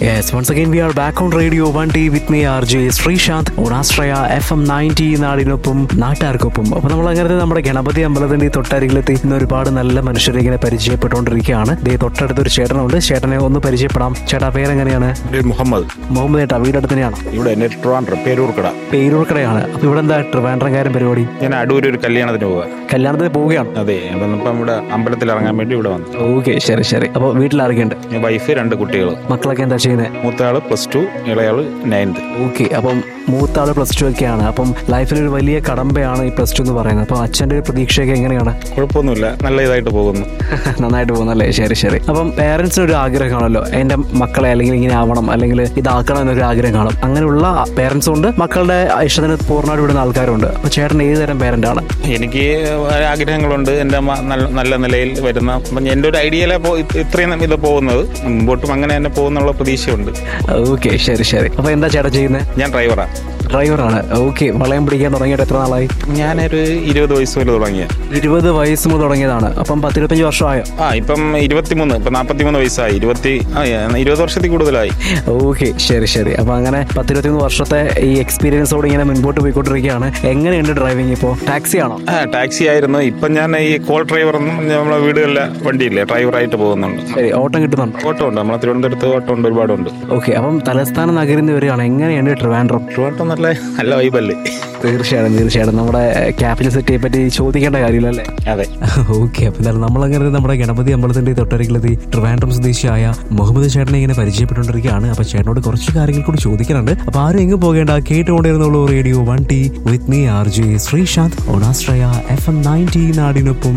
Yes, once again we are back on Radio 1T with me RJ Sreesanth ഓണാശ്രയ F M ninety നാടിനൊപ്പം നാട്ടുകാർക്കൊപ്പം അപ്പൊ നമ്മൾ അങ്ങനെ നമ്മുടെ ഗണപതി അമ്പലത്തിന്റെ ഈ തൊട്ടരികിലെത്തി ഇന്ന് ഒരുപാട് നല്ല മനുഷ്യരെ ഇങ്ങനെ പരിചയപ്പെട്ടുകൊണ്ടിരിക്കുകയാണ് ദേ തൊട്ടടുത്തൊരു ചേട്ടനുണ്ട് ചേട്ടനെ ഒന്ന് പരിചയപ്പെടാം ചേട്ടാ പേരെങ്ങനെയാണ് എൻ്റെ മുഹമ്മദ് മുഹമ്മദ് ചേട്ടാ വീടടുത്ത് തന്നെയാണ് ഇവിടെ എന്നെ ട്രിവാൻഡ്രം പേരൂർക്കട പേരൂർക്കടയാണ് അപ്പൊ ഇവിടെ എന്താ ട്രിവാൻഡ്രംകാരൻ പരിപാടി ഞാൻ അടൂർ ഒരു കല്യാണത്തിന് പോവുക കല്യാണത്തിന് പോവുകയാണ് അതെ അപ്പം ഇപ്പം ഇവിടെ അമ്പലത്തിൽ ഇറങ്ങാൻ വേണ്ടി ഇവിടെ വന്നു ഓക്കെ ശരി ശരി അപ്പൊ വീട്ടിലാരൊക്കെയുണ്ട് ഞാൻ വൈഫ് രണ്ട് കുട്ടികൾ മക്കളൊക്കെ എന്താ ചെയ്യുന്നത് മൂത്തയാള് പ്ലസ് ടു ഇളയാള് നയൻത് ഓക്കെ അപ്പം മൂത്ത ആള് പ്ലസ് ടു ഒക്കെയാണ് അപ്പം ലൈഫിൽ ഒരു വലിയ കടമ്പയാണ് ഈ പ്ലസ് ടു എന്ന് പറയുന്നത് അപ്പം അച്ഛൻ്റെ ഒരു പ്രതീക്ഷയൊക്കെ എങ്ങനെയാണ് കുഴപ്പമൊന്നുമില്ല നല്ല ഇതായിട്ട് പോകുന്നു നന്നായിട്ട് പോകുന്നല്ലേ ശരി ശരി അപ്പം പേരൻസിന് ഒരു ആഗ്രഹം കാണുമല്ലോ എൻ്റെ മക്കളെ അല്ലെങ്കിൽ ഇങ്ങനെ ആവണം അല്ലെങ്കിൽ ഇതാക്കണം എന്നൊരു ആഗ്രഹം കാണും അങ്ങനെയുള്ള പേരൻസും ഉണ്ട് മക്കളുടെ ഇഷ്ടത്തിന് പൂർണ്ണമായിട്ട് വിടുന്ന ആൾക്കാരുണ്ട് അപ്പൊ ചേട്ടൻ ഏത് തരം പേരന്റ് ആണ് എനിക്ക് ആഗ്രഹങ്ങളുണ്ട് എൻ്റെ അമ്മ നല്ല നല്ല നിലയിൽ വരുന്ന അപ്പം എൻ്റെ ഒരു ഐഡിയയിലെ ഇത്രയും ഇത് പോകുന്നത് മുമ്പോട്ടും അങ്ങനെ തന്നെ പോകുന്നുള്ള പ്രതീക്ഷയുണ്ട് ഓക്കെ ശരി ശരി അപ്പൊ എന്താ ചേട്ടൻ ചെയ്യുന്നത് ഞാൻ ഡ്രൈവറാണ് ഡ്രൈവറാണ് ഓക്കെ വളയം പിടിക്കാൻ തുടങ്ങിയിട്ട് എത്ര നാളായി ഞാനൊരു ഇരുപത് വയസ്സ് മുതൽ തുടങ്ങിയ ഇരുപത് വയസ്സ് മുതൽ തുടങ്ങിയതാണ് അപ്പം പത്തിരുപത്തഞ്ച് വർഷമായോ ആ ഇപ്പം ഇരുപത്തിമൂന്ന് ഇപ്പം നാൽപ്പത്തിമൂന്ന് വയസ്സായി ഇരുപത്തി ആ ഇരുപത് വർഷത്തിൽ കൂടുതലായി ഓക്കെ ശരി ശരി അപ്പൊ അങ്ങനെ പത്തിരുപത്തിമൂന്ന് വർഷത്തെ ഈ എക്സ്പീരിയൻസോട് ഇങ്ങനെ മുൻപോട്ട് പോയിക്കൊണ്ടിരിക്കുകയാണ് എങ്ങനെയുണ്ട് ഡ്രൈവിംഗ് ഇപ്പോൾ ടാക്സി ആണോ ആ ടാക്സി ആയിരുന്നു ഇപ്പം ഞാൻ ഈ കോൾ ഡ്രൈവർ ഒന്നും നമ്മളെ വീടുകളിലെ വണ്ടിയില്ലേ ഡ്രൈവറായിട്ട് പോകുന്നുണ്ട് ശരി ഓട്ടം കിട്ടുന്നുണ്ടോ ഓട്ടോ ഉണ്ട് നമ്മളെ തിരുവനന്തപുരത്ത് ഓട്ടോ ഉണ്ട് ഒരുപാടുണ്ട് ഓക്കെ അപ്പം തലസ്ഥാന നഗരിൽ നിന്ന് വരികയാണ് എങ്ങനെയുണ്ട് ട്രിവാൻഡ്രം ട്രിവാൻഡ്രം നല്ല നല്ല വൈബല്ലേ തീർച്ചയായിട്ടും തീർച്ചയായിട്ടും നമ്മുടെ ക്യാപിറ്റൽ സിറ്റിയെ പറ്റി ചോദിക്കേണ്ട കാര്യമില്ലല്ലേ അതെ ഓക്കെ അപ്പൊ എന്തായാലും നമ്മളങ്ങനെ നമ്മുടെ ഗണപതി അമ്പലത്തിന്റെ തൊട്ടരികിലെത്തി ട്രിവാൻഡ്രം സ്വദേശിയായ മുഹമ്മദ് ചേട്ടനെ ഇങ്ങനെ പരിചയപ്പെട്ടുകൊണ്ടിരിക്കുകയാണ് അപ്പൊ ചേട്ടനോട് കുറച്ച് കാര്യങ്ങൾ കൂടി ചോദിക്കാനുണ്ട് അപ്പൊ ആരും എങ്ങും പോകേണ്ട കേട്ടുകൊണ്ടിരുന്നുള്ളൂ radio one T with me R J Sreesanth ഓണാശ്രയ എഫ് എം നയൻറ്റി നാടിനൊപ്പം